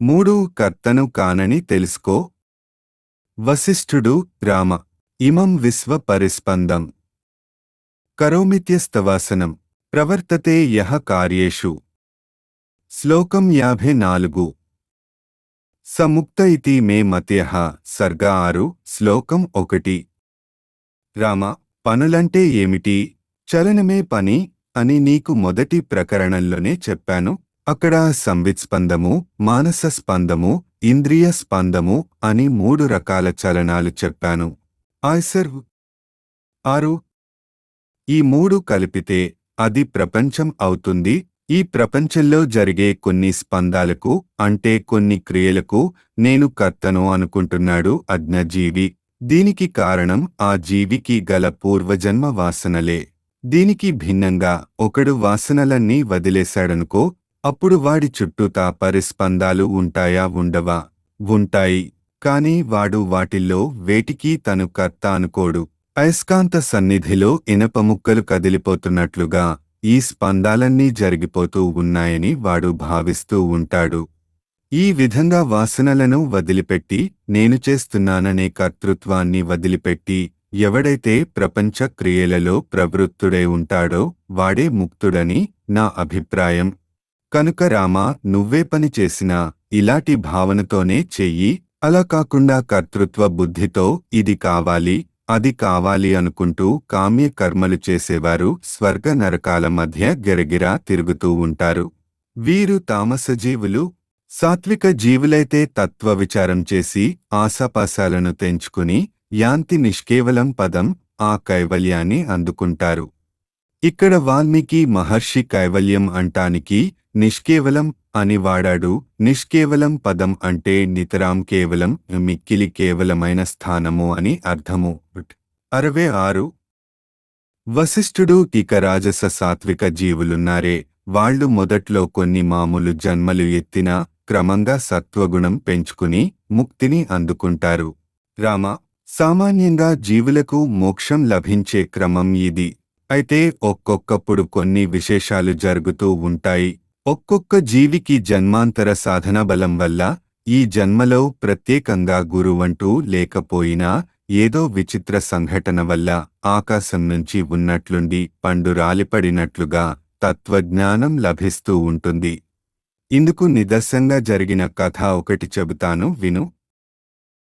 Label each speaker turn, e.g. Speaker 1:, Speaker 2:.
Speaker 1: మూడు కర్తను కానని తెలుసుకో వశిష్ఠుడు రామ ఇమం విశ్వ పరిస్పందం కరోమిత్యస్తవాసనం ప్రవర్తతే యహ కార్యేషు శ్లోకం యాభై నాలుగు సముక్త ఇతి మే మత్యః సర్గ ఆరు శ్లోకం ఒకటి రామ పనులంటే ఏమిటి చలనమే పని అని నీకు మొదటి ప్రకరణంలోనే చెప్పాను అక్కడ సంవిత్స్పందము మానస స్పందము ఇంద్రియ స్పందము అని మూడు రకాల చలనాలు చెప్పాను ఆయ్సర్ ఆరు ఈ మూడు కలిపితే అది ప్రపంచం అవుతుంది ఈ ప్రపంచంలో జరిగే కొన్ని స్పందాలకు అంటే కొన్ని క్రియలకు నేను కర్తను అనుకుంటున్నాడు అజ్ఞజీవి దీనికి కారణం ఆ జీవికి గల పూర్వజన్మ వాసనలే దీనికి భిన్నంగా ఒకడు వాసనలన్నీ వదిలేశాడనుకో అప్పుడు వాడి చుట్టూతా పరిస్పందాలు ఉంటాయా ఉండవా ఉంటాయి కాని వాడు వాటిల్లో వేటికి తను కర్త అనుకోడు అయస్కాంత సన్నిధిలో ఇనప ముక్కలు కదిలిపోతున్నట్లుగా ఈ స్పందాలన్నీ జరిగిపోతూ ఉన్నాయని వాడు భావిస్తూ ఉంటాడు ఈ విధంగా వాసనలను వదిలిపెట్టి నేను చేస్తున్నాననే కర్తృత్వాన్ని వదిలిపెట్టి ఎవడైతే ప్రపంచ క్రియలలో ప్రవృత్తుడై ఉంటాడో వాడే ముక్తుడని నా అభిప్రాయం కనుక రామా నువ్వే పని చేసినా ఇలాంటి భావనతోనే చెయ్యి అలా కాకుండా కర్తృత్వ బుద్ధితో ఇది కావాలి అది కావాలి అనుకుంటూ కామ్య కర్మలు చేసేవారు స్వర్గ నరకాల మధ్య గిరగిరా తిరుగుతూ ఉంటారు వీరు తామసజీవులు సాత్విక జీవులైతే తత్వ విచారం చేసి ఆశాపాశాలను తెంచుకుని యాంతి నిష్కేవలం పదం ఆ కైవల్యాన్ని అందుకుంటారు ఇక్కడ వాల్మీకి మహర్షి కైవల్యం అంటానికి నిష్కేవలం అని వాడాడు నిష్కేవలం పదం అంటే నితరాం కేవలం మిక్కిలి కేవలమైన స్థానము అని అర్థము అరవై ఆరు వశిష్ఠుడు ఇక రాజస సాత్విక జీవులున్నారే వాళ్ళు మొదట్లో కొన్ని మామూలు జన్మలు ఎత్తినా క్రమంగా సత్వగుణం పెంచుకుని ముక్తిని అందుకుంటారు రామ సామాన్యంగా జీవులకు మోక్షం లభించే క్రమం ఇది అయితే ఒక్కొక్కప్పుడు కొన్ని విశేషాలు జరుగుతూ ఉంటాయి ఒక్కొక్క జీవికి జన్మాంతర సాధన బలం వల్ల ఈ జన్మలో ప్రత్యేకంగా గురువంటూ లేకపోయినా ఏదో విచిత్ర సంఘటన వల్ల ఆకాశం నుంచి ఉన్నట్లుండి పండు రాలిపడినట్లుగా తత్వజ్ఞానం లభిస్తూ ఉంటుంది ఇందుకు నిదర్శంగా జరిగిన కథ ఒకటి చెబుతాను విను